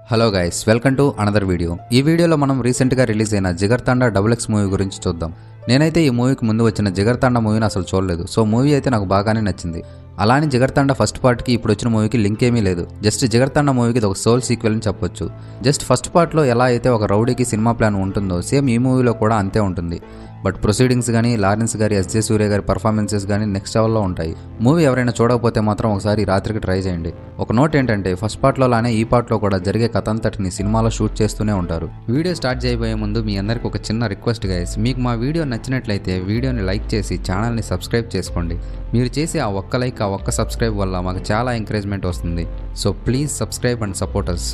hello guys welcome to another video ఈ వీడియోలో మనం రీసెంట్గా రిలీజ్ అయిన జిగర్తాండా డబుల్ ఎక్స్ మూవీ గురించి చూద్దాం నేనైతే ఈ మూవీకి ముందు వచ్చిన జిగర్తాండా మూవీని అసలు చూడలేదు సో మూవీ అయితే నాకు బాగానే నచ్చింది అలానే జిగర్తాండా ఫస్ట్ పార్ట్కి ఇప్పుడు వచ్చిన మూవీకి లింక్ ఏమీ లేదు జస్ట్ జిగర్తాండా మూవీకి ఇది ఒక సోల్ సీక్వెల్ అని చెప్పొచ్చు జస్ట్ ఫస్ట్ పార్ట్లో ఎలా అయితే ఒక రౌడీకి సినిమా ప్లాన్ ఉంటుందో సేమ్ ఈ మూవీలో కూడా అంతే ఉంటుంది బట్ ప్రొసీడింగ్స్ కానీ లారెన్స్ గారి ఎస్జే సూర్య గారి పర్ఫార్మెన్సెస్ కానీ నెక్స్ట్ లెవెల్లో ఉంటాయి మూవీ ఎవరైనా చూడకపోతే మాత్రం ఒకసారి ఈ రాత్రికి ట్రై చేయండి ఒక నోట్ ఏంటంటే ఫస్ట్ పార్ట్లో లానే ఈ పార్ట్లో కూడా జరిగే కథ అంతటిని సినిమాలో షూట్ చేస్తూనే ఉంటారు వీడియో స్టార్ట్ చేయబోయే ముందు మీ అందరికి ఒక చిన్న రిక్వెస్ట్ గైస్ మీకు మా వీడియో నచ్చినట్లయితే వీడియోని లైక్ చేసి ఛానల్ని సబ్స్క్రైబ్ చేసుకోండి మీరు చేసే ఆ ఒక్క లైక్ ఆ ఒక్క సబ్స్క్రైబ్ వల్ల మాకు చాలా ఎంకరేజ్మెంట్ వస్తుంది so please subscribe and support us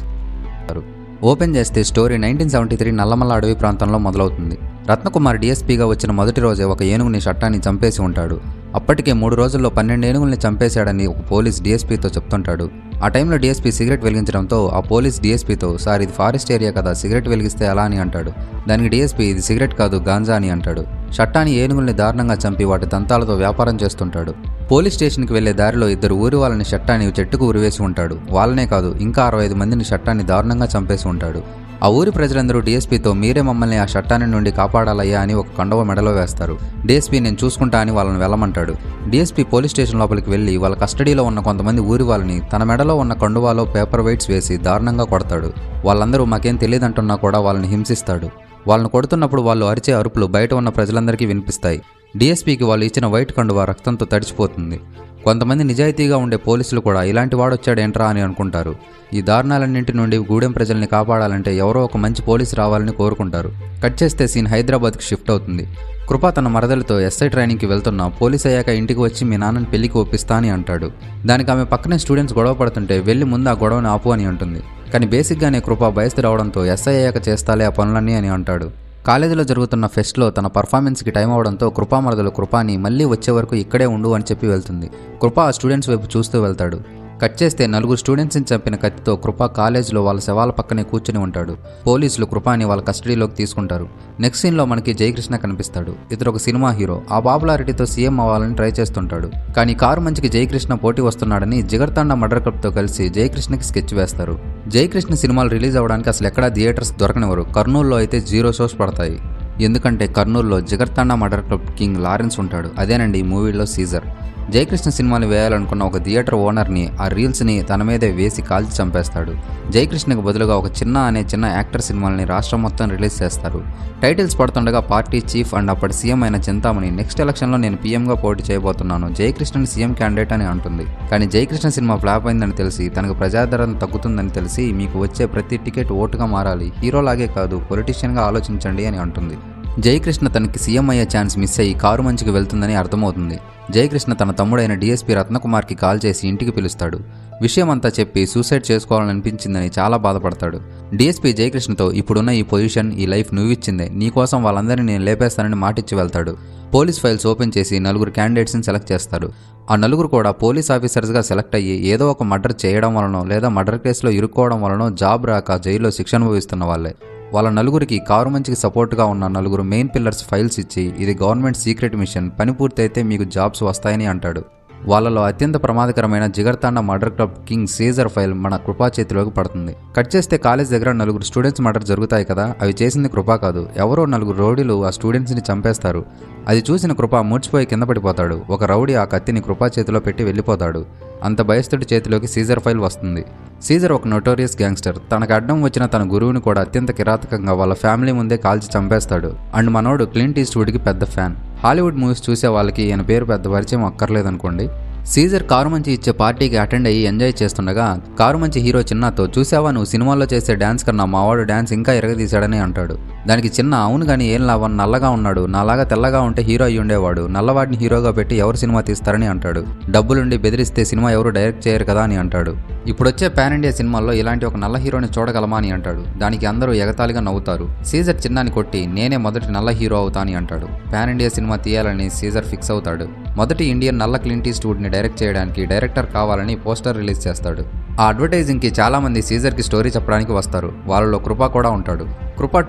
open చేస్తే story nineteen seventy three Nallamala అడవి ప్రాంతంలో మొదలవుతుంది రత్నకుమార్ డీఎస్పీగా వచ్చిన మొదటి రోజే ఒక ఏనుగుని చట్టాన్ని చంపేసి ఉంటాడు అప్పటికే మూడు రోజుల్లో పన్నెండు ఏనుగుల్ని చంపేశాడని ఒక పోలీస్ డీఎస్పీతో చెప్తుంటాడు ఆ టైంలో డీఎస్పీ సిగరెట్ వెలిగించడంతో ఆ పోలీస్ డీఎస్పీతో సార్ ఇది ఫారెస్ట్ ఏరియా కదా సిగరెట్ వెలిగిస్తే ఎలా అని అంటాడు దానికి డీఎస్పీ ఇది సిగరెట్ కాదు గాంజా అని అంటాడు చట్టాన్ని ఏనుగుల్ని దారుణంగా చంపి వాటి దంతాలతో వ్యాపారం చేస్తుంటాడు పోలీస్ స్టేషన్కి వెళ్లే దారిలో ఇద్దరు ఊరి వాళ్ళని చట్టాన్ని చెట్టుకు ఉరివేసి ఉంటాడు వాళ్ళనే కాదు ఇంకా అరవై ఐదు మందిని చట్టాన్ని దారుణంగా చంపేసి ఉంటాడు ఆ ఊరి ప్రజలందరూ డీఎస్పీతో మీరే మమ్మల్ని ఆ చట్టాన్ని నుండి కాపాడాలయ్యా అని ఒక కండవ మెడలో వేస్తారు డీఎస్పీ నేను చూసుకుంటా అని వాళ్ళని వెళ్ళమంటాడు డీఎస్పీ పోలీస్ స్టేషన్ లోపలికి వెళ్ళి వాళ్ళ కస్టడీలో ఉన్న కొంతమంది ఊరి వాళ్ళని తన మెడలో ఉన్న కండువాలో పేపర్ వెయిట్స్ వేసి దారుణంగా కొడతాడు వాళ్ళందరూ మాకేం తెలియదంటున్నా కూడా వాళ్ళని హింసిస్తాడు వాళ్ళని కొడుతున్నప్పుడు వాళ్ళు అరిచే అరుపులు బయట ఉన్న ప్రజలందరికీ వినిపిస్తాయి డీఎస్పీకి వాళ్ళు ఇచ్చిన వైట్ కండువా రక్తంతో తడిచిపోతుంది కొంతమంది నిజాయితీగా ఉండే పోలీసులు కూడా ఇలాంటి వాడు వచ్చాడేంట్రా అని అనుకుంటారు ఈ దారుణాలన్నింటి నుండి గూడెం ప్రజల్ని కాపాడాలంటే ఎవరో ఒక మంచి పోలీసు రావాలని కోరుకుంటారు కట్ చేస్తే సీన్ హైదరాబాద్కి షిఫ్ట్ అవుతుంది కృప తన మరదలతో ఎస్ఐ ట్రైనింగ్కి వెళ్తున్నా పోలీస్ అయ్యాక ఇంటికి వచ్చి మీ నాన్నని పెళ్లికి ఒప్పిస్తా అని అంటాడు దానికి ఆమె పక్కనే స్టూడెంట్స్ గొడవ పడుతుంటే వెళ్ళి ముందు ఆ గొడవని ఆపు అని అంటుంది కానీ బేసిక్గానే కృప బయస్తు రావడంతో ఎస్ఐ అయ్యాక చేస్తాలే ఆ పనులన్నీ అని అంటాడు కాలేజీలో జరుగుతున్న ఫెస్ట్లో తన పర్ఫార్మెన్స్కి టైం అవడంతో కృపామరదలు కృపాని మళ్ళీ వచ్చే వరకు ఇక్కడే ఉండు అని చెప్పి వెళ్తుంది కృప ఆ స్టూడెంట్స్ వైపు చూస్తూ వెళ్తాడు కట్ చేస్తే నలుగురు స్టూడెంట్స్ని చంపిన కత్తితో కృప కాలేజీలో వాళ్ళ శవాల పక్కనే కూర్చుని ఉంటాడు పోలీసులు కృపాని వాళ్ళ కస్టడీలోకి తీసుకుంటారు నెక్స్ట్ సీన్లో మనకి జయకృష్ణ కనిపిస్తాడు ఇతడు ఒక సినిమా హీరో ఆ పాపులారిటీతో సీఎం అవ్వాలని ట్రై చేస్తుంటాడు కానీ కారు మంచికి జయకృష్ణ పోటీ వస్తున్నాడని జిగర్తాండ మర్డర్ క్లబ్తో కలిసి జయకృష్ణకి స్కెచ్ వేస్తారు జయకృష్ణ సినిమాలు రిలీజ్ అవ్వడానికి అసలు ఎక్కడా థియేటర్స్ దొరకనివ్వరు కర్నూలులో అయితే జీరో షోస్ పడతాయి ఎందుకంటే కర్నూలులో Jigarthanda murder club king Lawrence ఉంటాడు అదేనండి ఈ మూవీలో సీజర్ జయకృష్ణ సినిమాలు వేయాలనుకున్న ఒక థియేటర్ ఓనర్ని ఆ రీల్స్ని తన మీదే వేసి కాల్చి చంపేస్తాడు జయకృష్ణకు బదులుగా ఒక చిన్న అనే చిన్న యాక్టర్ సినిమాలని రాష్ట్రం మొత్తం రిలీజ్ చేస్తారు టైటిల్స్ పడుతుండగా పార్టీ చీఫ్ అండ్ అప్పటి సీఎం అయిన చింతామణి నెక్స్ట్ ఎలక్షన్లో నేను పీఎంగా పోటీ చేయబోతున్నాను జయకృష్ణని సీఎం క్యాండిడేట్ అని అంటుంది కానీ జయకృష్ణ సినిమా ఫ్లాప్ అయిందని తెలిసి తనకు ప్రజాదరణ తగ్గుతుందని తెలిసి మీకు వచ్చే ప్రతి టికెట్ ఓటుగా మారాలి హీరోలాగే కాదు పొలిటీషియన్గా ఆలోచించండి అని అంటుంది జయకృష్ణ తనకి సీఎం అయ్యే ఛాన్స్ మిస్ అయ్యి కారు మంచికి వెళ్తుందని అర్థమవుతుంది జయకృష్ణ తన తమ్ముడైన డీఎస్పీ రత్నకుమార్కి కాల్ చేసి ఇంటికి పిలుస్తాడు విషయం అంతా చెప్పి సూసైడ్ చేసుకోవాలనిపించిందని చాలా బాధపడతాడు డీఎస్పీ జయకృష్ణతో ఇప్పుడున్న ఈ పొజిషన్ ఈ లైఫ్ నువ్విచ్చిందే నీకోసం వాళ్ళందరినీ నేను లేపేస్తానని మాటిచ్చి వెళ్తాడు పోలీస్ ఫైల్స్ ఓపెన్ చేసి నలుగురు క్యాండిడేట్స్ని సెలెక్ట్ చేస్తారు ఆ నలుగురు కూడా పోలీస్ ఆఫీసర్స్గా సెలెక్ట్ అయ్యి ఏదో ఒక మర్డర్ చేయడం వలనో లేదా మర్డర్ కేసులో ఇరుక్కోవడం వలనో జాబ్ రాక జైల్లో శిక్ష అనుభవిస్తున్న వాళ్ళే వాళ్ళ నలుగురికి కారు మంచికి సపోర్ట్గా ఉన్న నలుగురు మెయిన్ పిల్లర్స్ ఫైల్స్ ఇచ్చి ఇది గవర్నమెంట్ సీక్రెట్ మిషన్ పని పూర్తయితే మీకు జాబ్స్ వస్తాయని అంటాడు వాళ్ళలో అత్యంత ప్రమాదకరమైన Jigarthanda murder club king Caesar file మన కృపా చేతిలోకి పడుతుంది కట్ చేస్తే కాలేజ్ దగ్గర నలుగురు స్టూడెంట్స్ మర్డర్ జరుగుతాయి కదా అవి చేసింది కృపా కాదు ఎవరో నలుగురు రౌడీలు ఆ స్టూడెంట్స్ని చంపేస్తారు అది చూసిన కృప మూర్చిపోయి కింద పడిపోతాడు ఒక రౌడీ ఆ కత్తిని కృపా చేతిలో పెట్టి వెళ్ళిపోతాడు అంత భయస్థుడి చేతిలోకి సీజర్ ఫైల్ వస్తుంది సీజర్ ఒక నోటోరియస్ గ్యాంగ్స్టర్ తనకు అడ్డం వచ్చిన తన గురువుని కూడా అత్యంత కిరాతకంగా వాళ్ళ ఫ్యామిలీ ముందే కాల్చి చంపేస్తాడు అండ్ మనోడు క్లింట్ ఈస్ట్వుడ్కి పెద్ద ఫ్యాన్ హాలీవుడ్ మూవీస్ చూసే వాళ్ళకి ఈయన పేరు పెద్ద పరిచయం అక్కర్లేదనుకోండి సీజర్ కారు మంచి ఇచ్చే పార్టీకి అటెండ్ అయ్యి ఎంజాయ్ చేస్తుండగా కారు మంచి హీరో చిన్నతో చూసావా నువ్వు సినిమాల్లో చేసే డ్యాన్స్ కన్నా మావాడు డ్యాన్స్ ఇంకా ఎరగదీశాడని అంటాడు దానికి చిన్న అవును కానీ ఏం లాభం నల్లగా ఉన్నాడు నాలాగా తెల్లగా ఉంటే హీరో అయ్యి ఉండేవాడు నల్లవాడిని హీరోగా పెట్టి ఎవరు సినిమా తీస్తారని అంటాడు డబ్బులుండి బెదిరిస్తే సినిమా ఎవరు డైరెక్ట్ చేయరు కదా అని అంటాడు ఇప్పుడు వచ్చే పాన్ ఇండియా సినిమాల్లో ఇలాంటి ఒక నల్ల హీరోని చూడగలమా అని అంటాడు దానికి అందరూ ఎగతాళిగా నవ్వుతారు సీజర్ చిన్నాని కొట్టి నేనే మొదటి నల్ల హీరో అవుతా అని అంటాడు పాన్ ఇండియా సినిమా తీయాలని సీజర్ ఫిక్స్ అవుతాడు మొదటి ఇండియన్ నల్ల క్లింట్ ఈస్ట్వుడ్ని డైరెక్ట్ చేయడానికి డైరెక్టర్ కావాలని పోస్టర్ రిలీజ్ చేస్తాడు ఆ అడ్వర్టైజింగ్కి చాలా మంది సీజర్కి స్టోరీ చెప్పడానికి వస్తారు వాళ్ళలో కృప కూడా ఉంటాడు Kripa two weeks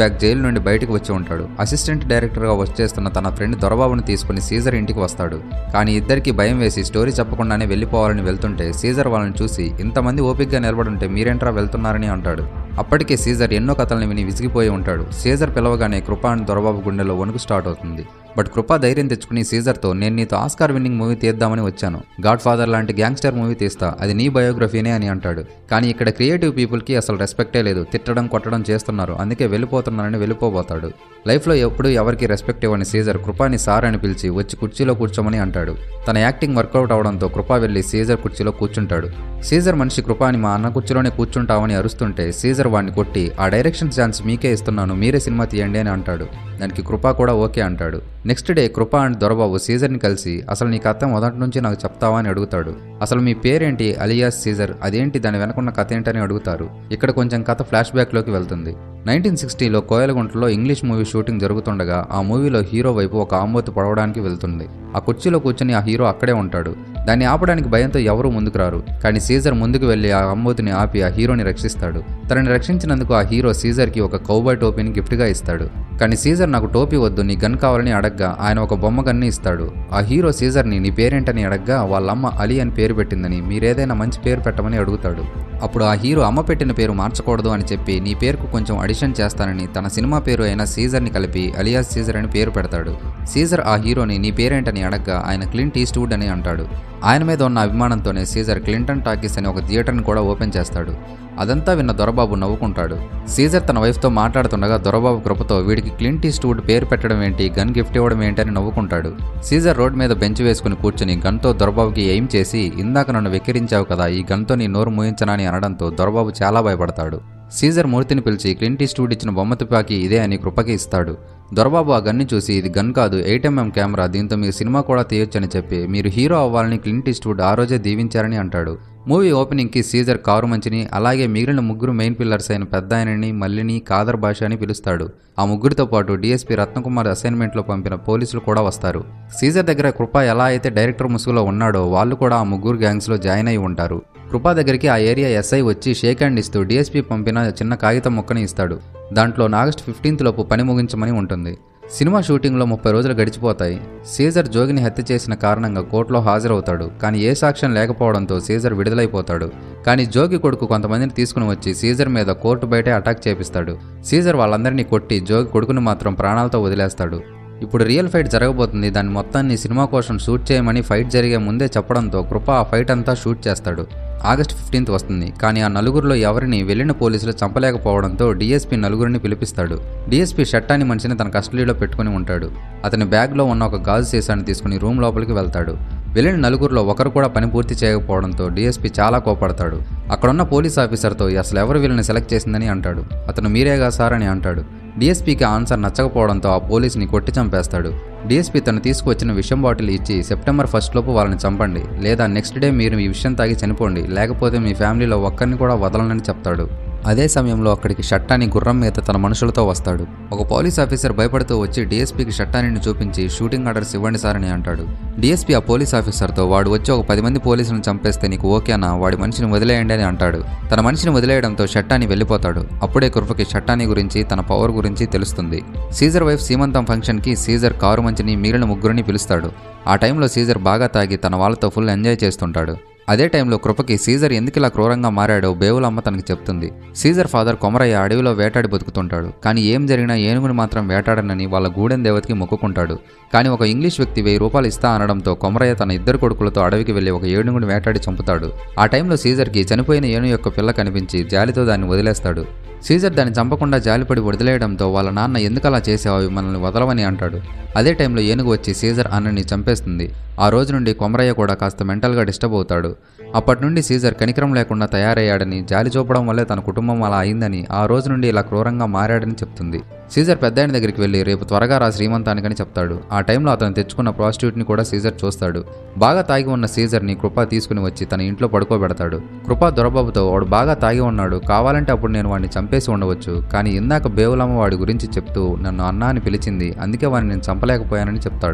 back jail నుండి బయటకు వచ్చి ఉంటాడు అసిస్టెంట్ డైరెక్టర్గా వచ్చేస్తున్న తన ఫ్రెండ్ దొరబాబుని తీసుకుని సీజర్ ఇంటికి వస్తాడు కానీ ఇద్దరికి భయం వేసి స్టోరీ చెప్పకుండానే వెళ్ళిపోవాలని వెళ్తుంటే సీజర్ వాళ్ళని చూసి ఇంతమంది ఓపిక్గా నిలబడుంటే మీరేంట్రా వెళ్తున్నారని అంటాడు అప్పటికే సీజర్ ఎన్నో కథల్ని విని విసిగిపోయి ఉంటాడు సీజర్ పిలవగానే కృప అని దొరబాబు గుండెలో వణుకు స్టార్ట్ అవుతుంది బట్ కృప ధైర్యం తెచ్చుకుని సీజర్తో నేను నీతో ఆస్కార్ విన్నింగ్ మూవీ తీద్దామని వచ్చాను గాడ్ ఫాదర్ లాంటి గ్యాంగ్స్టర్ మూవీ తీస్తా అది నీ బయోగ్రఫీనే అని అంటాడు కానీ ఇక్కడ క్రియేటివ్ పీపుల్కి అసలు రెస్పెక్టే లేదు తిట్టడం కొట్టడం చేస్తున్నారు అందుకే వెళ్ళిపోతున్నారని వెళ్ళిపోబోతాడు లైఫ్లో ఎప్పుడు ఎవరికి రెస్పెక్ట్ ఇవ్వని సీజర్ కృపాని సార్ అని పిలిచి వచ్చి కుర్చీలో కూర్చోమని అంటాడు తన యాక్టింగ్ వర్కౌట్ అవడంతో కృప వెళ్ళి సీజర్ కుర్చీలో కూర్చుంటాడు సీజర్ మనిషి కృపాని మా అన్న కుర్చీలోనే కూర్చుంటావని అరుస్తుంటే సీజర్ వాడిని కొట్టి ఆ డైరెక్షన్ ఛాన్స్ మీకే ఇస్తున్నాను మీరే సినిమా తీయండి అని అంటాడు దానికి కృప కూడా ఓకే అంటాడు next day Kripa and Dorababu సీజర్ని కలిసి అసలు నీ కథ మొదటి నుంచి నాకు చెప్తావా అని అడుగుతాడు అసలు మీ పేరేంటి అలియాస్ సీజర్ అదేంటి దాని వెనకున్న కథ ఏంటని అడుగుతారు ఇక్కడ కొంచెం కథ ఫ్లాష్ బ్యాక్లోకి వెళ్తుంది నైన్టీన్ సిక్స్టీలో కోయలగుంటలో ఇంగ్లీష్ మూవీ షూటింగ్ జరుగుతుండగా ఆ మూవీలో హీరో వైపు ఒక ఆంబోతు పడవడానికి వెళ్తుంది ఆ కుర్చీలో కూర్చొని ఆ హీరో అక్కడే ఉంటాడు దాన్ని ఆపడానికి భయంతో ఎవరూ ముందుకు రారు కానీ సీజర్ ముందుకు వెళ్ళి ఆ అంబోతుని ఆపి ఆ హీరోని రక్షిస్తాడు తనని రక్షించినందుకు ఆ హీరో సీజర్కి ఒక కౌబాయ్ టోపీని గిఫ్ట్గా ఇస్తాడు కానీ సీజర్ నాకు టోపీ వద్దు నీ గన్ కావాలని అడగ్గా ఆయన ఒక బొమ్మ గన్ని ఇస్తాడు ఆ హీరో సీజర్ని నీ పేరేంటని అడగ్గా వాళ్ళమ్మ అలీ అని పేరు పెట్టిందని మీరేదైనా మంచి పేరు పెట్టమని అడుగుతాడు అప్పుడు ఆ హీరో అమ్మ పెట్టిన పేరు మార్చకూడదు అని చెప్పి నీ పేరుకు కొంచెం అడిషన్ చేస్తానని తన సినిమా పేరు అయిన సీజర్ని కలిపి అలియాస్ సీజర్ అని పేరు పెడతాడు సీజర్ ఆ హీరోని నీ పేరేంటని అడగ్గా ఆయన క్లింట్ ఈస్ట్వుడ్ అని అంటాడు ఆయన మీద ఉన్న అభిమానంతోనే సీజర్ క్లింటన్ టాకీస్ అని ఒక థియేటర్ని కూడా ఓపెన్ చేస్తాడు అదంతా విన్న దొరబాబు నవ్వుకుంటాడు సీజర్ తన వైఫ్తో మాట్లాడుతుండగా దొరబాబు కృపతో వీడికి క్లింట్ ఈస్ట్వుడ్ పేరు పెట్టడం ఏంటి గన్ గిఫ్ట్ ఇవ్వడం ఏంటి అని నవ్వుకుంటాడు సీజర్ రోడ్ మీద బెంచ్ వేసుకుని కూర్చుని గన్తో దొరబాబుకి ఎయిమ్ చేసి ఇందాక నన్ను వెక్కిరించావు కదా ఈ గన్తో నీ నోరు మూయించనని అనడంతో దొరబాబు చాలా భయపడతాడు సీజర్ మూర్తిని పిలిచి క్లింట్ ఈస్ట్వుడ్ ఇచ్చిన బొమ్మ తుపాకీ ఇదే అని కృపకి ఇస్తాడు దొరబాబు ఆ గన్ని చూసి ఇది గన్ కాదు ఎయిట్ ఎంఎం కెమెరా దీంతో మీరు సినిమా కూడా తీయొచ్చని చెప్పి మీరు హీరో అవ్వాలని క్లింట్ ఈస్ట్వుడ్ ఆ రోజే దీవించారని అంటాడు మూవీ ఓపెనింగ్కి సీజర్ కారు మంచిని అలాగే మిగిలిన ముగ్గురు మెయిన్ పిల్లర్స్ అయిన పెద్ద ఆయనని మల్లిని కాదర్ భాష అని పిలుస్తాడు ఆ ముగ్గురితో పాటు డీఎస్పీ రత్నకుమార్ అసైన్మెంట్లో పంపిన పోలీసులు కూడా వస్తారు సీజర్ దగ్గర కృప ఎలా అయితే డైరెక్టర్ ముసుగులో ఉన్నాడో వాళ్ళు కూడా ఆ ముగ్గురు గ్యాంగ్స్లో జాయిన్ అయి ఉంటారు కృపా దగ్గరికి ఆ ఏరియా ఎస్ఐ వచ్చి షేక్ హ్యాండ్ ఇస్తూ డీఎస్పీ పంపిన చిన్న కాగితం మొక్కని ఇస్తాడు దాంట్లో ఆగస్ట్ ఫిఫ్టీన్త్ లోపు పని ముగించమని ఉంటుంది సినిమా షూటింగ్లో ముప్పై రోజులు గడిచిపోతాయి సీజర్ జోగిని హత్య చేసిన కారణంగా కోర్టులో హాజరవుతాడు కానీ ఏ సాక్ష్యం లేకపోవడంతో సీజర్ విడుదలైపోతాడు కానీ జోగి కొడుకు కొంతమందిని తీసుకుని వచ్చి సీజర్ మీద కోర్టు బయటే అటాక్ చేపిస్తాడు సీజర్ వాళ్ళందరినీ కొట్టి జోగి కొడుకుని మాత్రం ప్రాణాలతో వదిలేస్తాడు ఇప్పుడు రియల్ ఫైట్ జరగబోతుంది దాన్ని మొత్తాన్ని సినిమా కోసం షూట్ చేయమని ఫైట్ జరిగే ముందే చెప్పడంతో కృప ఆ ఫైట్ అంతా షూట్ చేస్తాడు ఆగస్ట్ ఫిఫ్టీన్త్ వస్తుంది కానీ ఆ నలుగురిలో ఎవరిని వెళ్ళిన పోలీసులు చంపలేకపోవడంతో డీఎస్పీ నలుగురిని పిలిపిస్తాడు డీఎస్పీ షట్టాని మనిషిని తన కస్టడీలో పెట్టుకుని ఉంటాడు అతని బ్యాగ్లో ఉన్న ఒక గాజు సీసాన్ని తీసుకుని రూమ్ లోపలికి వెళ్తాడు వెళ్ళిన నలుగురిలో ఒకరు కూడా పని పూర్తి చేయకపోవడంతో డీఎస్పీ చాలా కోపడతాడు అక్కడున్న పోలీస్ ఆఫీసర్తో అసలు ఎవరు వీళ్ళని సెలెక్ట్ చేసిందని అంటాడు అతను మీరేగా సార్ అని అంటాడు డీఎస్పీకి ఆన్సర్ నచ్చకపోవడంతో ఆ పోలీస్ని కొట్టి చంపేస్తాడు డీఎస్పీ తను తీసుకువచ్చిన విషం బాటిల్ ఇచ్చి సెప్టెంబర్ ఫస్ట్ లోపు వాళ్ళని చంపండి లేదా నెక్స్ట్ డే మీరు ఈ విషయం తాగి చనిపోండి లేకపోతే మీ ఫ్యామిలీలో ఒక్కరిని కూడా వదలనని చెప్తాడు అదే సమయంలో అక్కడికి షట్టాని గుర్రం మీద తన మనుషులతో వస్తాడు ఒక పోలీస్ ఆఫీసర్ భయపడుతూ వచ్చి డీఎస్పీకి షట్టానిని చూపించి షూటింగ్ ఆర్డర్స్ ఇవ్వండి సార్ అని అంటాడు డీఎస్పీ ఆ పోలీస్ ఆఫీసర్తో వాడు వచ్చి ఒక పది మంది పోలీసులను చంపేస్తే నీకు ఓకేనా వాడి మనిషిని వదిలేయండి అని అంటాడు తన మనిషిని వదిలేయడంతో షట్టాని వెళ్ళిపోతాడు అప్పుడే కుర్ఫకి షట్టాని గురించి తన పవర్ గురించి తెలుస్తుంది సీజర్ వైఫ్ సీమంతం ఫంక్షన్కి సీజర్ కారు మంచిని మిగిలిన ముగ్గురిని పిలుస్తాడు ఆ టైంలో సీజర్ బాగా తాగి తన వాళ్ళతో ఫుల్ ఎంజాయ్ చేస్తుంటాడు అదే టైంలో కృపకి సీజర్ ఎందుకు ఇలా క్రూరంగా మారాడో బేవులమ్మ తనకి చెప్తుంది సీజర్ ఫాదర్ కొమరయ్య అడవిలో వేటాడి బతుకుతుంటాడు కానీ ఏం జరిగినా ఏనుగుని మాత్రం వేటాడనని వాళ్ళ గూడెం దేవతకి మొక్కుకుంటాడు కానీ ఒక ఇంగ్లీష్ వ్యక్తి వెయ్యి రూపాయలు ఇస్తా అనడంతో కొమరయ్య తన ఇద్దరు కొడుకులతో అడవికి వెళ్లి ఒక ఏనుగుని వేటాడి చంపుతాడు ఆ టైంలో సీజర్కి చనిపోయిన ఏనుగు యొక్క పిల్ల కనిపించి జాలితో దాన్ని వదిలేస్తాడు సీజర్ దాన్ని చంపకుండా జాలిపడి వదిలేయడంతో వాళ్ళ నాన్న ఎందుకు అలా చేసావు అవి మనల్ని వదలవని అంటాడు అదే టైంలో ఏనుగు వచ్చి సీజర్ అన్నని చంపేస్తుంది ఆ రోజు నుండి కొమరయ్య కూడా కాస్త మెంటల్గా డిస్టర్బ్ అవుతాడు అప్పటి నుండి సీజర్ కనికరం లేకుండా తయారయ్యాడని జాలి చూపడం వల్లే తన కుటుంబం అలా అయిందని ఆ రోజు నుండి ఇలా క్రూరంగా మారాడని చెప్తుంది సీజర్ పెద్దాయన దగ్గరికి వెళ్ళి రేపు త్వరగా రా శ్రీమంతానికని చెప్తాడు ఆ టైంలో అతను తెచ్చుకున్న ప్రాస్టిట్యూట్ని కూడా సీజర్ చూస్తాడు బాగా తాగి ఉన్న సీజర్ని కృప తీసుకుని వచ్చి తన ఇంట్లో పడుకోబెడతాడు కృప దొరబాబుతో వాడు బాగా తాగి ఉన్నాడు కావాలంటే అప్పుడు నేను వాడిని చంపేసి ఉండవచ్చు కానీ ఇందాక బేవులమ్మ వాడి గురించి చెప్తూ నన్ను అన్నా అని పిలిచింది అందుకే వాడిని నేను చంపలేకపోయానని చెప్తాడు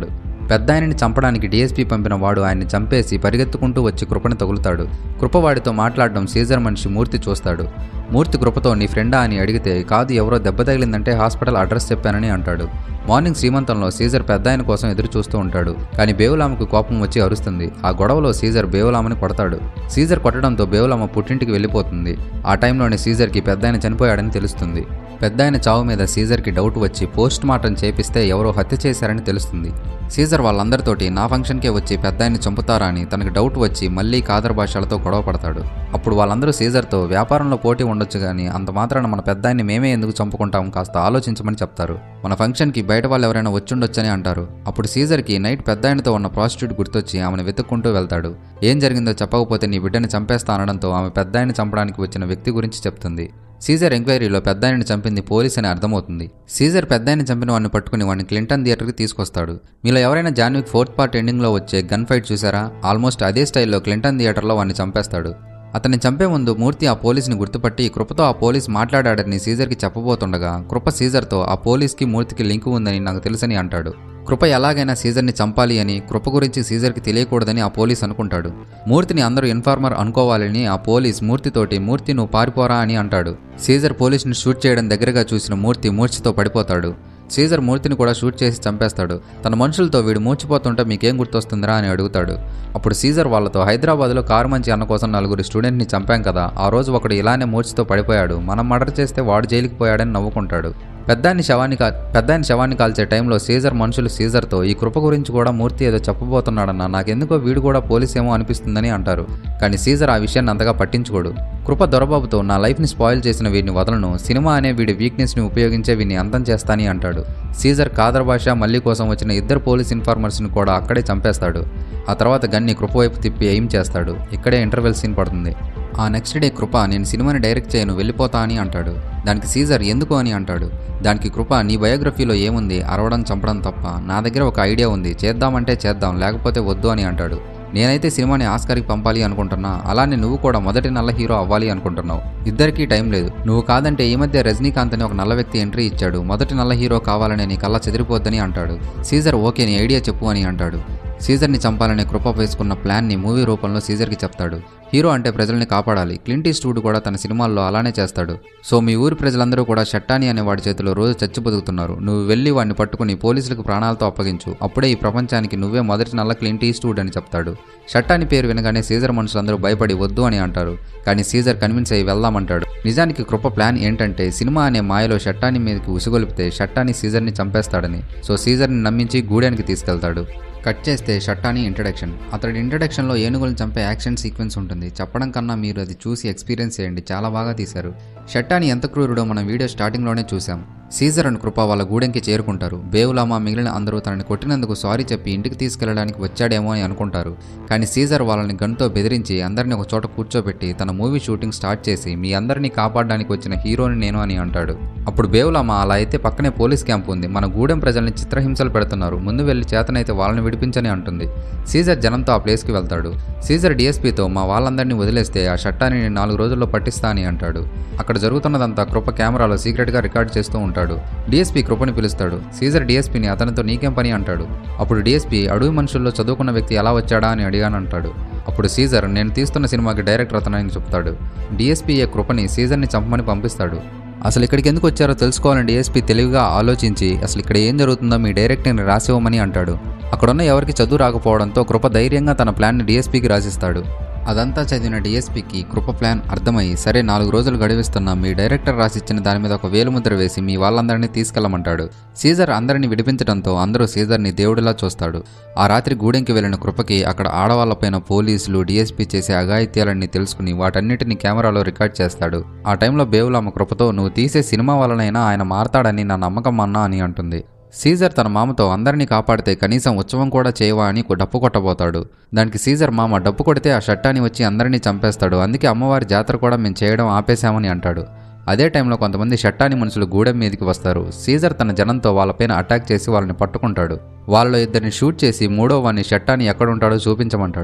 పెద్ద ఆయనని చంపడానికి డీఎస్పీ పంపిన వాడు ఆయన్ని చంపేసి పరిగెత్తుకుంటూ వచ్చి కృపని తగులుతాడు కృప వాడితో మాట్లాడడం సీజర్ మనిషి మూర్తి చూస్తాడు మూర్తి కృపతో నీ ఫ్రెండా అని అడిగితే కాదు ఎవరో దెబ్బ తగిలిందంటే హాస్పిటల్ అడ్రస్ చెప్పానని అంటాడు మార్నింగ్ శ్రీమంతంలో సీజర్ పెద్ద ఆయన కోసం ఎదురు చూస్తూ ఉంటాడు కానీ బేవులామకు కోపం వచ్చి అరుస్తుంది ఆ గొడవలో సీజర్ బేవులామని కొడతాడు సీజర్ కొట్టడంతో బేవులామ పుట్టింటికి వెళ్ళిపోతుంది ఆ టైంలోనే సీజర్కి పెద్ద ఆయన చనిపోయాడని తెలుస్తుంది పెద్ద ఆయన చావు మీద సీజర్కి డౌట్ వచ్చి పోస్ట్ మార్టం చేపిస్తే ఎవరో హత్య చేశారని తెలుస్తుంది సీజర్ వాళ్ళందరితోటి నా ఫంక్షన్కే వచ్చి పెద్ద ఆయన్ని చంపుతారా అని తనకు డౌట్ వచ్చి మళ్ళీ కాదర్ భాషలతో గొడవ పడతాడు అప్పుడు వాళ్ళందరూ సీజర్తో వ్యాపారంలో పోటీ ఉండొచ్చు కానీ అంత మాత్రాన మన పెద్ద ఆయన్ని మేమే ఎందుకు చంపుకుంటాం కాస్త ఆలోచించమని చెప్తారు మన ఫంక్షన్కి బయట వాళ్ళు ఎవరైనా వచ్చుండొచ్చని అంటారు అప్పుడు సీజర్కి నైట్ పెద్ద ఆయనతో ఉన్న ప్రాస్టిట్యూట్ గుర్తొచ్చి ఆమెను వెతుక్కుంటూ వెళ్తాడు ఏం జరిగిందో చెప్పకపోతే నీ బిడ్డని చంపేస్తా అనడంతో ఆమె పెద్ద ఆయన్ని చంపడానికి వచ్చిన వ్యక్తి గురించి చెప్తుంది సీజర్ ఎంక్వైరీలో పెద్ద ఆయనని చంపింది పోలీస్ అని అర్థమవుతుంది సీజర్ పెద్ద ఆయన చంపిన వాడిని పట్టుకుని వాడిని క్లింటన్ థియేటర్కి తీసుకొస్తాడు మీలో ఎవరైనా జాన్విక్ ఫోర్త్ పార్ట్ ఎండింగ్లో వచ్చే గన్ ఫైట్ చూసారా ఆల్మోస్ట్ అదే స్టైల్లో క్లింటన్ థియేటర్లో వాడిని చంపేస్తాడు అతన్ని చంపే ముందు మూర్తి ఆ పోలీస్ని గుర్తుపట్టి కృపతో ఆ పోలీస్ మాట్లాడాడని సీజర్కి చెప్పబోతుండగా కృప సీజర్తో ఆ పోలీస్కి మూర్తికి లింక్ ఉందని నాకు తెలుసని అంటాడు కృప ఎలాగైనా సీజర్ని చంపాలి అని కృప గురించి సీజర్కి తెలియకూడదని ఆ పోలీస్ అనుకుంటాడు మూర్తిని అందరూ ఇన్ఫార్మర్ అనుకోవాలని ఆ పోలీస్ మూర్తితోటి మూర్తి నువ్వు పారిపోరా అని అంటాడు సీజర్ పోలీస్ని షూట్ చేయడం దగ్గరగా చూసిన మూర్తి మూర్ఛతో పడిపోతాడు సీజర్ మూర్తిని కూడా షూట్ చేసి చంపేస్తాడు తన మనుషులతో వీడు మూర్చిపోతుంటే మీకేం గుర్తొస్తుందిరా అని అడుగుతాడు అప్పుడు సీజర్ వాళ్ళతో హైదరాబాద్లో కారు మంచి అన్న కోసం నలుగురు స్టూడెంట్ని చంపాం కదా ఆ రోజు ఒకడు ఇలానే మూర్చితో పడిపోయాడు మనం మర్డర్ చేస్తే వాడు జైలుకి పోయాడని నవ్వుకుంటాడు పెద్దాన్ని శవాన్ని కా పెద్దాన్ని శవాన్ని కాల్చే టైంలో సీజర్ మనుషులు సీజర్తో ఈ కృప గురించి కూడా మూర్తి ఏదో చెప్పబోతున్నాడన్న నాకెందుకో వీడు కూడా పోలీస్ ఏమో అనిపిస్తుందని అంటారు కానీ సీజర్ ఆ విషయాన్ని అంతగా పట్టించుకోడు కృప దొరబాబుతో నా లైఫ్ని స్పాయిల్ చేసిన వీడిని వదలను సినిమా అనే వీడి వీక్నెస్ని ఉపయోగించే వీడిని అంతం చేస్తాని అంటాడు సీజర్ కాదర్ భాష మళ్ళీ కోసం వచ్చిన ఇద్దరు పోలీస్ ఇన్ఫార్మర్స్ని కూడా అక్కడే చంపేస్తాడు ఆ తర్వాత గన్ని కృప వైపు తిప్పి ఎయిమ్ చేస్తాడు ఇక్కడే ఇంటర్వెల్ సీన్ పడుతుంది ఆ నెక్స్ట్ డే కృప నేను సినిమాని డైరెక్ట్ చేయను వెళ్ళిపోతా అని అంటాడు దానికి సీజర్ ఎందుకు అని అంటాడు దానికి కృప నీ బయోగ్రఫీలో ఏముంది అరవడం చంపడం తప్ప నా దగ్గర ఒక ఐడియా ఉంది చేద్దామంటే చేద్దాం లేకపోతే వద్దు అని అంటాడు నేనైతే సినిమాని ఆస్కార్కి పంపాలి అనుకుంటున్నా అలానే నువ్వు కూడా మొదటి నల్ల హీరో అవ్వాలి అనుకుంటున్నావు ఇద్దరికీ టైం లేదు నువ్వు కాదంటే ఈ మధ్య రజనీకాంత్ అని ఒక నల్ల వ్యక్తి ఎంట్రీ ఇచ్చాడు మొదటి నల్ల హీరో కావాలని నీ కళ్ళ చెదిరిపోద్దని అంటాడు సీజర్ ఓకే నీ ఐడియా చెప్పు అని అంటాడు సీజర్ని చంపాలనే కృప వేసుకున్న ప్లాన్ని మూవీ రూపంలో సీజర్కి చెప్తాడు హీరో అంటే ప్రజల్ని కాపాడాలి క్లింట్ ఈస్ట్వుడ్ కూడా తన సినిమాల్లో అలానే చేస్తాడు సో మీ ఊరి ప్రజలందరూ కూడా షట్టాని అనే వాడి చేతిలో రోజు చచ్చి బతుకుతున్నారు నువ్వు వెళ్ళి వాడిని పట్టుకుని పోలీసులకు ప్రాణాలతో అప్పగించు అప్పుడే ఈ ప్రపంచానికి నువ్వే మొదటి నల్ల క్లింట్ ఈస్ట్వుడ్ అని చెప్తాడు షట్టాని పేరు వినగానే సీజర్ మనుషులందరూ భయపడి వద్దు అని అంటారు కానీ సీజర్ కన్విన్స్ అయ్యి వెళ్దామంటాడు నిజానికి కృప ప్లాన్ ఏంటంటే సినిమా అనే మాయలో షట్టాని మీదకి ఉసుగొలిపితే షట్టాని సీజర్ని చంపేస్తాడని సో సీజర్ని నమ్మించి గూడెనికి తీసుకెళ్తాడు కట్ చేస్తే షట్టాని ఇంట్రడక్షన్ అతడి ఇంట్రడక్షన్లో ఏనుగులను చంపే యాక్షన్ సీక్వెన్స్ ఉంటుంది చెప్పడం కన్నా మీరు అది చూసి ఎక్స్పీరియన్స్ చేయండి చాలా బాగా తీశారు షట్టాని ఎంత క్రూరుడో మనం వీడియో స్టార్టింగ్లోనే చూసాం సీజర్ అండ్ కృప వాళ్ళ గూడెంకి చేరుకుంటారు బేవులామా మిగిలిన అందరూ తనని కొట్టినందుకు సారీ చెప్పి ఇంటికి తీసుకెళ్లడానికి వచ్చాడేమో అని అనుకుంటారు కానీ సీజర్ వాళ్ళని గన్తో బెదిరించి అందరిని ఒక చోట కూర్చోబెట్టి తన మూవీ షూటింగ్ స్టార్ట్ చేసి మీ అందరినీ కాపాడడానికి వచ్చిన హీరోని నేను అని అంటాడు అప్పుడు బేవులామా అలా అయితే పక్కనే పోలీస్ క్యాంప్ ఉంది మన గూడెం ప్రజల్ని చిత్రహింసలు పెడుతున్నారు ముందు వెళ్ళి చేతనైతే వాళ్ళని విడిపించని అంటుంది సీజర్ జనంతో ఆ ప్లేస్కి వెళ్తాడు సీజర్ డిఎస్పీతో మా వాళ్ళందరినీ వదిలేస్తే ఆ చట్టాన్ని నేను నాలుగు రోజుల్లో పట్టిస్తా అని అంటాడు అక్కడ జరుగుతున్నదంతా కృప కెమెరాలో సీక్రెట్గా రికార్డ్ చేస్తూ ఉంటాడు డిఎస్పీ కృపని పిలుస్తాడు సీజర్ డిఎస్పీని అతనితో నీకేం పని అంటాడు అప్పుడు డిఎస్పీ అడవి మనుషుల్లో చదువుకున్న వ్యక్తి ఎలా వచ్చాడా అని అడిగానంటాడు అప్పుడు సీజర్ నేను తీస్తున్న సినిమాకి డైరెక్టర్ అతనని చెప్తాడు డిఎస్పీఏ కృపని సీజర్ని చంపమని పంపిస్తాడు అసలు ఇక్కడికి ఎందుకు వచ్చారో తెలుసుకోవాలని డిఎస్పీ తెలివిగా ఆలోచించి అసలు ఇక్కడ ఏం జరుగుతుందో మీ డైరెక్టర్ని రాసివ్వమని అంటాడు అక్కడున్న ఎవరికి చదువు రాకపోవడంతో కృప ధైర్యంగా తన ప్లాన్ని డిఎస్పీకి రాసిస్తాడు అదంతా చదివిన డిఎస్పీకి కృప ప్లాన్ అర్థమయ్యి సరే నాలుగు రోజులు గడివిస్తున్నా మీ డైరెక్టర్ రాసిచ్చిన దాని మీద ఒక వేలుముద్ర వేసి మీ వాళ్ళందరినీ తీసుకెళ్లమంటాడు సీజర్ అందరిని విడిపించడంతో అందరూ సీజర్ని దేవుడిలా చూస్తాడు ఆ రాత్రి గూడెంకి వెళ్లిన కృపకి అక్కడ ఆడవాళ్లపైన పోలీసులు డిఎస్పీ చేసే అఘాయిత్యాలన్నీ తెలుసుకుని వాటన్నిటిని కెమెరాలో రికార్డ్ చేస్తాడు ఆ టైంలో బేవులమ్మ కృపతో నువ్వు తీసే సినిమా వలనైనా ఆయన మారతాడని నా నమ్మకం అన్నా అని అంటుంది సీజర్ తన మామతో అందరినీ కాపాడితే కనీసం ఉత్సవం కూడా చేయవా అని కొ- డప్పు కొట్టబోతాడు దానికి సీజర్ మామ డప్పు కొడితే ఆ షట్టాని వచ్చి అందరినీ చంపేస్తాడు అందుకే అమ్మవారి జాతర కూడా మేము చేయడం ఆపేశామని అంటాడు అదే టైంలో కొంతమంది షట్టాని మనుషులు గూడెం మీదకి వస్తారు సీజర్ తన జనంతో వాళ్ళపైన అటాక్ చేసి వాళ్ళని పట్టుకుంటాడు వాళ్ళలో ఇద్దరిని షూట్ చేసి మూడో వాడిని షట్టాని ఎక్కడుంటాడో చూపించమంటాడు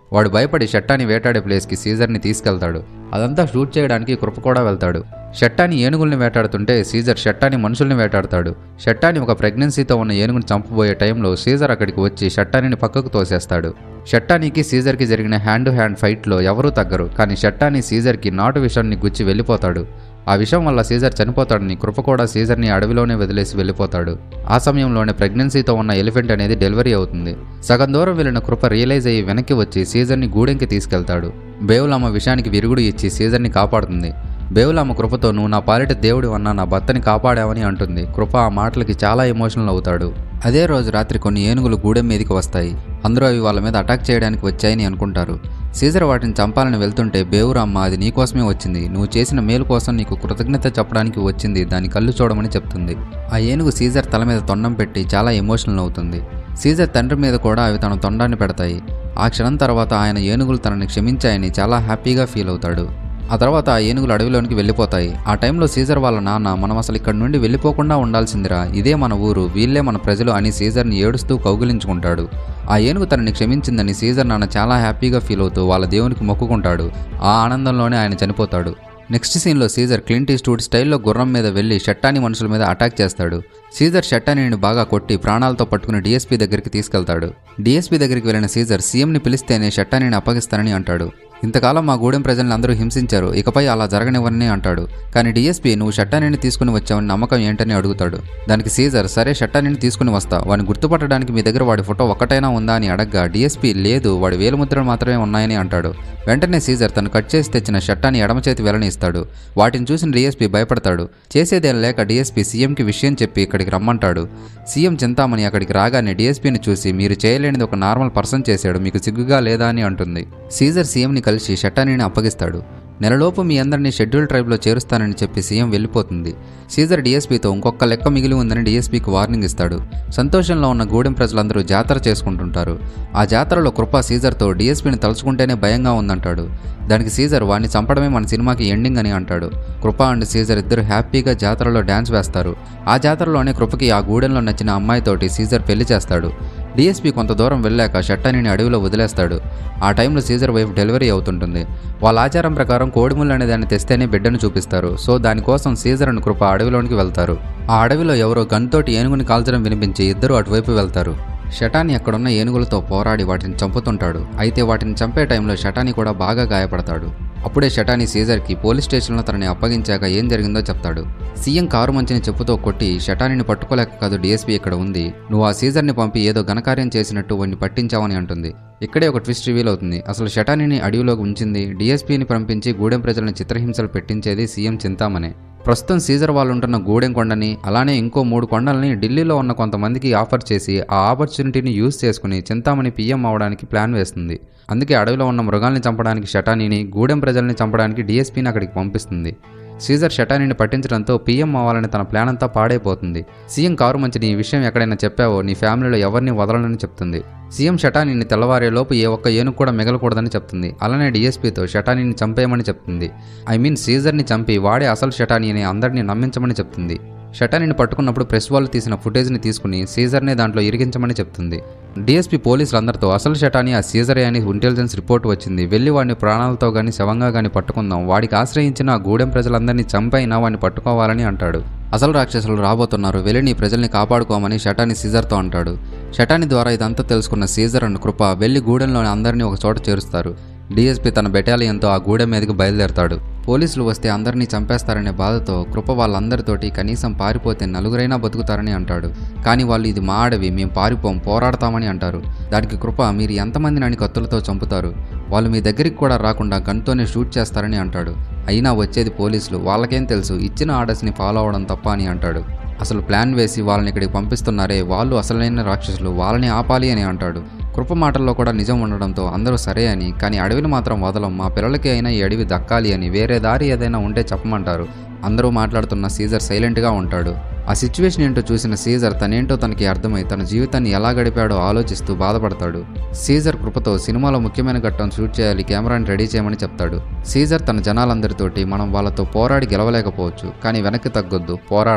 వాడు భయపడి షట్టాని వేటాడే ప్లేస్కి సీజర్ని తీసుకెళ్తాడు అదంతా షూట్ చేయడానికి కృప కూడా వెళ్తాడు షట్టాని ఏనుగుల్ని వేటాడుతుంటే సీజర్ షట్టాని మనుషుల్ని వేటాడతాడు షట్టాని ఒక ప్రెగ్నెన్సీతో ఉన్న ఏనుగుని చంపబోయే టైంలో సీజర్ అక్కడికి వచ్చి షట్టానిని పక్కకు తోసేస్తాడు షట్టానికి సీజర్కి జరిగిన హ్యాండ్ టు హ్యాండ్ ఫైట్లో ఎవరూ తగ్గరు కానీ షట్టాని సీజర్కి నాటు విషాన్ని గుచ్చి వెళ్ళిపోతాడు ఆ విషయం వల్ల సీజర్ చనిపోతాడని కృప కూడా సీజర్ని అడవిలోనే వదిలేసి వెళ్ళిపోతాడు ఆ సమయంలోనే ప్రెగ్నెన్సీతో ఉన్న ఎలిఫెంట్ అనేది డెలివరీ అవుతుంది సగం దూరం వెళ్ళిన కృప రియలైజ్ అయ్యి వెనక్కి వచ్చి సీజర్ని గూడెంకి తీసుకెళ్తాడు బేవులమ్మ విషయానికి విరుగుడు ఇచ్చి సీజర్ని కాపాడుతుంది బేవులమ్మ కృపతో నువ్వు నా పాలిట దేవుడు అన్న నా భర్తని కాపాడావని అంటుంది కృప ఆ మాటలకి చాలా ఎమోషనల్ అవుతాడు అదే రోజు రాత్రి కొన్ని ఏనుగులు గూడెం మీదకి వస్తాయి అందరూ అవి వాళ్ళ మీద అటాక్ చేయడానికి వచ్చాయని అనుకుంటారు సీజర్ వాటిని చంపాలని వెళ్తుంటే బేవురమ్మ అది నీకోసమే వచ్చింది నువ్వు చేసిన మేలు కోసం నీకు కృతజ్ఞత చెప్పడానికి వచ్చింది దాని కళ్ళు చూడమని చెప్తుంది ఆ ఏనుగు సీజర్ తల మీద తొండం పెట్టి చాలా ఎమోషనల్ అవుతుంది సీజర్ తండ్రి మీద కూడా అవి తన తొండాన్ని పెడతాయి ఆ క్షణం తర్వాత ఆయన ఏనుగులు తనని క్షమించాయని చాలా హ్యాపీగా ఫీల్ అవుతాడు ఆ తర్వాత ఆ ఏనుగులు అడవిలోనికి వెళ్ళిపోతాయి ఆ టైంలో సీజర్ వాళ్ళ నాన్న మనం అసలు ఇక్కడ నుండి వెళ్ళిపోకుండా ఉండాల్సిందిరా ఇదే మన ఊరు వీళ్ళే మన ప్రజలు అని సీజర్ని ఏడుస్తూ కౌగిలించుకుంటాడు ఆ ఏనుగు తనని క్షమించిందని సీజర్ నాన్న చాలా హ్యాపీగా ఫీల్ అవుతూ వాళ్ళ దేవునికి మొక్కుకుంటాడు ఆ ఆనందంలోనే ఆయన చనిపోతాడు నెక్స్ట్ సీన్లో సీజర్ క్లింట్ ఈస్ట్వుడ్ స్టైల్లో గుర్రం మీద వెళ్లి షట్టాని మనుషుల మీద అటాక్ చేస్తాడు సీజర్ షట్టానిని బాగా కొట్టి ప్రాణాలతో పట్టుకుని డీఎస్పీ దగ్గరికి తీసుకెళ్తాడు డీఎస్పీ దగ్గరికి వెళ్ళిన సీజర్ సీఎంని పిలిస్తేనే షట్టానిని అప్పగిస్తానని అంటాడు ఇంతకాలం మా గూడెం ప్రజల్ని అందరూ హింసించారు ఇకపై అలా జరగనివ్వని అంటాడు కానీ డీఎస్పీ నువ్వు షట్టానిని తీసుకుని వచ్చావని నమ్మకం ఏంటని అడుగుతాడు దానికి సీజర్ సరే షట్టానిని తీసుకుని వస్తా వాడిని గుర్తుపట్టడానికి మీ దగ్గర వాడి ఫోటో ఒక్కటైనా ఉందా అని అడగ్గా డీఎస్పీ లేదు వాడి వేలుముద్రలు మాత్రమే ఉన్నాయని అంటాడు వెంటనే సీజర్ తను కట్ చేసి తెచ్చిన షట్టాని ఎడమ చేతి వెళ్ళని ఇస్తాడు వాటిని చూసిన డీఎస్పీ భయపడతాడు చేసేదేం లేక డీఎస్పీ సీఎంకి విషయం చెప్పి ఇక్కడికి రమ్మంటాడు సీఎం చింతామణి అక్కడికి రాగానే డీఎస్పీని చూసి మీరు చేయలేనిది ఒక నార్మల్ పర్సన్ చేశాడు మీకు సిగ్గుగా లేదా అని అంటుంది సీజర్ సీఎంని కలిసి షట్టానీని అప్పగిస్తాడు నెలలోపు మీ అందరినీ షెడ్యూల్ ట్రైబ్లో చేరుస్తానని చెప్పి సీఎం వెళ్ళిపోతుంది సీజర్ డీఎస్పీతో ఇంకొక లెక్క మిగిలి ఉందని డీఎస్పీకి వార్నింగ్ ఇస్తాడు సంతోషంలో ఉన్న గూడెం ప్రజలందరూ జాతర చేసుకుంటుంటారు ఆ జాతరలో కృప సీజర్తో డీఎస్పీని తలుచుకుంటేనే భయంగా ఉందంటాడు దానికి సీజర్ వాడిని చంపడమే మన సినిమాకి ఎండింగ్ అని అంటాడు కృప అండ్ సీజర్ ఇద్దరు హ్యాపీగా జాతరలో డ్యాన్స్ వేస్తారు ఆ జాతరలోనే కృపకి ఆ గూడెంలో నచ్చిన అమ్మాయితోటి సీజర్ పెళ్లి చేస్తాడు డీఎస్పీ కొంత దూరం వెళ్ళాక షట్టానిని అడవిలో వదిలేస్తాడు ఆ టైంలో సీజర్ వైఫ్ డెలివరీ అవుతుంటుంది వాళ్ళ ఆచారం ప్రకారం కోడిముళ్ళు అనే దాన్ని తెస్తేనే బిడ్డను చూపిస్తారు సో దానికోసం సీజర్ అండ్ కృప అడవిలోనికి వెళ్తారు ఆ అడవిలో ఎవరో గన్ తోటి ఏనుగుని కాల్చడం వినిపించి ఇద్దరు అటువైపు వెళ్తారు షటాని అక్కడున్న ఏనుగులతో పోరాడి వాటిని చంపుతుంటాడు అయితే వాటిని చంపే టైంలో షటాని కూడా బాగా గాయపడతాడు అప్పుడే షటాని సీజర్కి పోలీస్ స్టేషన్లో తనని అప్పగించాక ఏం జరిగిందో చెప్తాడు సీఎం కారు మంచిని చెప్పుతో కొట్టి షటానిని పట్టుకోలేక కాదు డీఎస్పీ ఇక్కడ ఉంది నువ్వు ఆ సీజర్ని పంపి ఏదో ఘనకార్యం చేసినట్టు వాడిని పట్టించావని అంటుంది ఇక్కడే ఒక ట్విస్ట్ రివీల్ అవుతుంది అసలు షటానిని అడవిలోకి ఉంచింది డీఎస్పీని పంపించి గూడెం ప్రజలను చిత్రహింసలు పెట్టించేది సీఎం చింతామనే ప్రస్తుతం సీజర్ వాళ్ళు ఉంటున్న గూడెం కొండని అలానే ఇంకో మూడు కొండల్ని ఢిల్లీలో ఉన్న కొంతమందికి ఆఫర్ చేసి ఆ ఆపర్చునిటీని యూజ్ చేసుకుని చింతామణి పీఎం అవడానికి ప్లాన్ వేస్తుంది అందుకే అడవిలో ఉన్న మృగాల్ని చంపడానికి షటానీని గూడెం ప్రజల్ని చంపడానికి డీఎస్పీని అక్కడికి పంపిస్తుంది సీజర్ షటానీని పట్టించడంతో పీఎం అవ్వాలని తన ప్లాన్ అంతా పాడైపోతుంది సీఎం కారు మంచిని ఈ విషయం ఎక్కడైనా చెప్పావో నీ ఫ్యామిలీలో ఎవరిని వదలనని చెప్తుంది సీఎం షటానీని తెల్లవారేలోపు ఏ ఒక్క ఏనుగు కూడా మిగలకూడదని చెప్తుంది అలానే డీఎస్పీతో షటానీని చంపేయమని చెప్తుంది ఐ మీన్ సీజర్ని చంపి వాడే అసలు షటానీ అని అందరినీ నమ్మించమని చెప్తుంది షటానీని పట్టుకున్నప్పుడు ప్రెస్ వాళ్ళు తీసిన ఫుటేజ్ని తీసుకుని సీజర్నే దాంట్లో ఇరిగించమని చెప్తుంది డీఎస్పీ పోలీసులందరితో అసలు షటాని ఆ సీజరే అని ఇంటెలిజెన్స్ రిపోర్ట్ వచ్చింది వెళ్ళి వాడిని ప్రాణాలతో గాని శవంగా గాని పట్టుకుందాం వాడికి ఆశ్రయించిన ఆ గూడెం ప్రజలందరినీ చంపైనా వాడిని పట్టుకోవాలని అంటాడు అసలు రాక్షసులు రాబోతున్నారు వెళ్ళి నీ ప్రజల్ని కాపాడుకోమని షటాని సీజర్తో అంటాడు షటాని ద్వారా ఇదంతా తెలుసుకున్న సీజర్ అండ్ కృప వెళ్ళి గూడెంలోని అందరినీ ఒక చోట చేరుస్తారు డీఎస్పీ తన బెటాలియన్తో ఆ గూడెం మీదకి బయలుదేరతాడు పోలీసులు వస్తే అందరినీ చంపేస్తారనే బాధతో కృప వాళ్ళందరితోటి కనీసం పారిపోతే నలుగురైనా బతుకుతారని అంటాడు కానీ వాళ్ళు ఇది మా అడవి మేము పారిపోం పోరాడతామని అంటారు దానికి కృప మీరు ఎంతమందిని అని కత్తులతో చంపుతారు వాళ్ళు మీ దగ్గరికి కూడా రాకుండా గన్తోనే షూట్ చేస్తారని అంటాడు అయినా వచ్చేది పోలీసులు వాళ్ళకేం తెలుసు ఇచ్చిన ఆర్డర్స్ని ఫాలో అవడం తప్ప అని అంటాడు అసలు ప్లాన్ వేసి వాళ్ళని ఇక్కడికి పంపిస్తున్నారే వాళ్ళు అసలైన రాక్షసులు వాళ్ళని ఆపాలి అని అంటాడు కృప మాటల్లో కూడా నిజం ఉండడంతో అందరూ సరే అని కానీ అడవిని మాత్రం వదలం మా పిల్లలకి అయినా ఈ అడవి దక్కాలి అని వేరే దారి ఏదైనా ఉంటే చెప్పమంటారు అందరూ మాట్లాడుతున్న సీజర్ సైలెంట్గా ఉంటాడు ఆ సిచ్యువేషన్ ఏంటో చూసిన సీజర్ తనేంటో తనకి అర్థమై తన జీవితాన్ని ఎలా గడిపాడో ఆలోచిస్తూ బాధపడతాడు సీజర్ కృపతో సినిమాలో ముఖ్యమైన ఘట్టం షూట్ చేయాలి కెమెరాని రెడీ చేయమని చెప్తాడు సీజర్ తన జనాలందరితోటి మనం వాళ్ళతో పోరాడి గెలవలేకపోవచ్చు కానీ వెనక్కి తగ్గొద్దు పోరాడదాం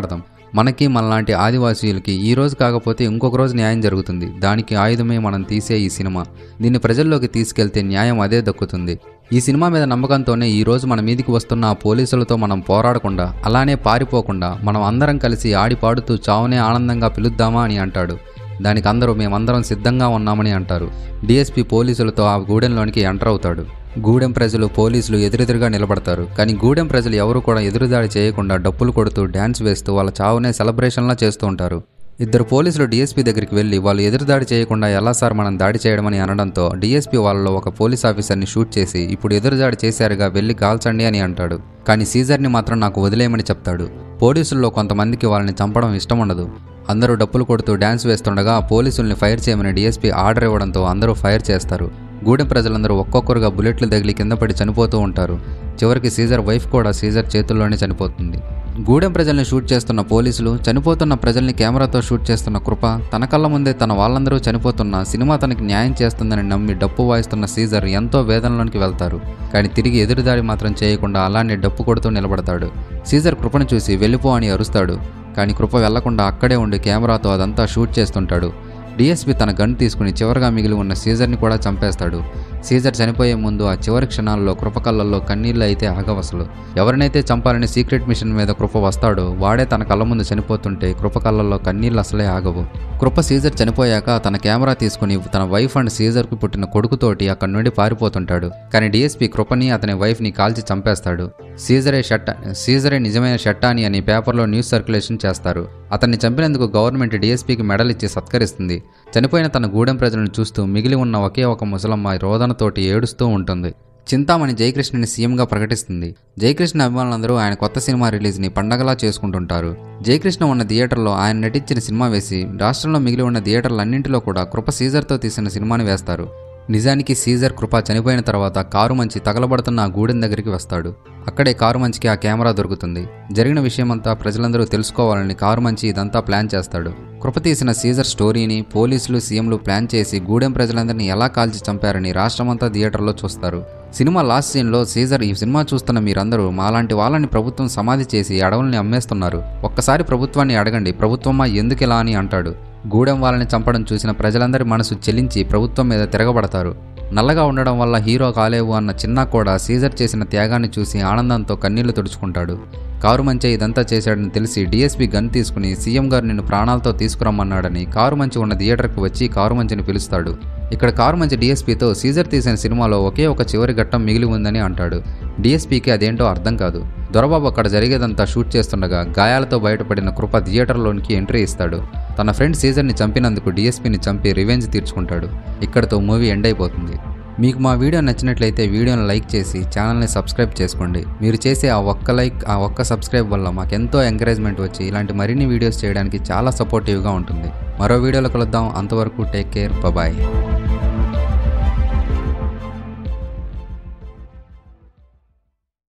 మనకి మనలాంటి ఆదివాసీలకి ఈ రోజు కాకపోతే ఇంకొక రోజు న్యాయం జరుగుతుంది దానికి ఆయుధమే మనం తీసే ఈ సినిమా దీన్ని ప్రజల్లోకి తీసుకెళ్తే న్యాయం అదే దక్కుతుంది ఈ సినిమా మీద నమ్మకంతోనే ఈ రోజు మన మీదికి వస్తున్న ఆ పోలీసులతో మనం పోరాడకుండా అలానే పారిపోకుండా మనం అందరం కలిసి ఆడి పాడుతూ చావునే ఆనందంగా పిలుద్దామా అని అంటాడు దానికి అందరూ మేమందరం సిద్ధంగా ఉన్నామని అంటారు డిఎస్పీ పోలీసులతో ఆ గూడెంలోనికి ఎంటర్ అవుతాడు గూడెం ప్రజలు పోలీసులు ఎదురెదురుగా నిలబడతారు కానీ గూడెం ప్రజలు ఎవరు కూడా ఎదురుదాడి చేయకుండా డప్పులు కొడుతూ డ్యాన్స్ వేస్తూ వాళ్ళ చావునే సెలబ్రేషన్లా చేస్తూ ఉంటారు ఇద్దరు పోలీసులు డీఎస్పీ దగ్గరికి వెళ్ళి వాళ్ళు ఎదురుదాడి చేయకుండా ఎలా సార్ మనం దాడి చేయడమని అనడంతో డీఎస్పీ వాళ్ళలో ఒక పోలీస్ ఆఫీసర్ని షూట్ చేసి ఇప్పుడు ఎదురుదాడి చేశారుగా వెళ్ళి కాల్చండి అని అంటాడు కానీ సీజర్ని మాత్రం నాకు వదిలేయమని చెప్తాడు పోలీసుల్లో కొంతమందికి వాళ్ళని చంపడం ఇష్టం ఉండదు అందరూ డప్పులు కొడుతూ డ్యాన్స్ వేస్తుండగా పోలీసుల్ని ఫైర్ చేయమని డీఎస్పీ ఆర్డర్ ఇవ్వడంతో అందరూ ఫైర్ చేస్తారు గూడెం ప్రజలందరూ ఒక్కొక్కరుగా బుల్లెట్లు తగిలి కింద పడి చనిపోతూ ఉంటారు చివరికి సీజర్ వైఫ్ కూడా సీజర్ చేతుల్లోనే చనిపోతుంది గూడెం ప్రజల్ని షూట్ చేస్తున్న పోలీసులు చనిపోతున్న ప్రజల్ని కెమెరాతో షూట్ చేస్తున్న కృప తన కళ్ళ ముందే తన వాళ్ళందరూ చనిపోతున్న సినిమా తనకి న్యాయం చేస్తుందని నమ్మి డప్పు వాయిస్తున్న సీజర్ ఎంతో వేదనలోనికి వెళ్తారు కానీ తిరిగి ఎదురుదాడి మాత్రం చేయకుండా అలానే డప్పు కొడుతూ నిలబడతాడు సీజర్ కృపను చూసి వెళ్ళిపో అని అరుస్తాడు కానీ కృప వెళ్లకుండా అక్కడే ఉండి కెమెరాతో అదంతా షూట్ చేస్తుంటాడు డిఎస్పి తన గన్ తీసుకుని చివరగా మిగిలి ఉన్న సీజర్ని కూడా చంపేస్తాడు సీజర్ చనిపోయే ముందు ఆ చివరి క్షణాల్లో కృప కళ్ళల్లో కన్నీళ్ళు అయితే ఆగవసలు ఎవరినైతే చంపాలని సీక్రెట్ మిషన్ మీద కృప వస్తాడో వాడే తన కళ్ళ ముందు చనిపోతుంటే కృప కళ్ళల్లో కన్నీళ్ళు అసలే ఆగవు కృప సీజర్ చనిపోయాక తన కెమెరా తీసుకుని తన వైఫ్ అండ్ సీజర్కు పుట్టిన కొడుకుతోటి అక్కడి నుండి పారిపోతుంటాడు కానీ డిఎస్పీ కృపని అతని వైఫ్ని కాల్చి చంపేస్తాడు సీజరే షట్ సీజరే నిజమైన షట్టాని అని పేపర్లో న్యూస్ సర్క్యులేషన్ చేస్తారు అతన్ని చంపినందుకు గవర్నమెంట్ డిఎస్పీకి మెడల్ ఇచ్చి సత్కరిస్తుంది చనిపోయిన తన గూడెం ప్రజలను చూస్తూ మిగిలి ఉన్న ఒకే ఒక ముసలమ్మ రోదనతోటి ఏడుస్తూ ఉంటుంది చింతామణి జయకృష్ణని సీఎంగా ప్రకటిస్తుంది జయకృష్ణ అభిమానులందరూ ఆయన కొత్త సినిమా రిలీజ్ని పండగలా చేసుకుంటుంటారు జయకృష్ణ ఉన్న థియేటర్లో ఆయన నటించిన సినిమా వేసి రాష్ట్రంలో మిగిలి ఉన్న థియేటర్లన్నింటిలో కూడా కృప సీజర్తో తీసిన సినిమాని వేస్తారు నిజానికి సీజర్ కృప చనిపోయిన తర్వాత కారు మంచి తగలబడుతున్న ఆ గూడెం దగ్గరికి వస్తాడు అక్కడే కారు మంచికి ఆ కెమెరా దొరుకుతుంది జరిగిన విషయమంతా ప్రజలందరూ తెలుసుకోవాలని కారు మంచి ఇదంతా ప్లాన్ చేస్తాడు కృప తీసిన సీజర్ స్టోరీని పోలీసులు సీఎంలు ప్లాన్ చేసి గూడెం ప్రజలందరినీ ఎలా కాల్చి చంపారని రాష్ట్రమంతా థియేటర్లో చూస్తారు సినిమా లాస్ట్ సీన్లో సీజర్ ఈ సినిమా చూస్తున్న మీరందరూ మాలాంటి వాళ్ళని ప్రభుత్వం సమాధి చేసి అడవుల్ని అమ్మేస్తున్నారు ఒక్కసారి ప్రభుత్వాన్ని అడగండి ప్రభుత్వమా ఎందుకిలా అని అంటాడు గూడెం వాళ్ళని చంపడం చూసిన ప్రజలందరి మనసు చెలించి ప్రభుత్వం మీద తిరగబడతారు నల్లగా ఉండడం వల్ల హీరో కాలేవు అన్న చిన్న కూడా సీజర్ చేసిన త్యాగాన్ని చూసి ఆనందంతో కన్నీళ్లు తుడుచుకుంటాడు కారు మంచి ఇదంతా చేశాడని తెలిసి డీఎస్పీ గన్ తీసుకుని సీఎం గారు నిన్ను ప్రాణాలతో తీసుకురమ్మన్నాడని కారు మంచి ఉన్న థియేటర్కి వచ్చి కారు మంచిని పిలుస్తాడు ఇక్కడ కారు మంచి డీఎస్పీతో సీజర్ తీసిన సినిమాలో ఒకే ఒక చివరి ఘట్టం మిగిలి ఉందని అంటాడు డీఎస్పీకి అదేంటో అర్థం కాదు దొరబాబు అక్కడ జరిగేదంతా షూట్ చేస్తుండగా గాయాలతో బయటపడిన కృప థియేటర్లోనికి ఎంట్రీ ఇస్తాడు తన ఫ్రెండ్ సీజర్ని చంపినందుకు డీఎస్పీని చంపి రివెంజ్ తీర్చుకుంటాడు ఇక్కడతో మూవీ ఎండ్ అయిపోతుంది మీకు మా వీడియో నచ్చినట్లయితే వీడియోని లైక్ చేసి ఛానల్ని సబ్స్క్రైబ్ చేసుకోండి మీరు చేసే ఆ ఒక్క లైక్ ఆ ఒక్క సబ్స్క్రైబ్ వల్ల మాకెంతో ఎంకరేజ్మెంట్ వచ్చి ఇలాంటి మరిన్ని వీడియోస్ చేయడానికి చాలా సపోర్టివ్గా ఉంటుంది మరో వీడియోలో కలుద్దాం అంతవరకు టేక్ కేర్ బాయ్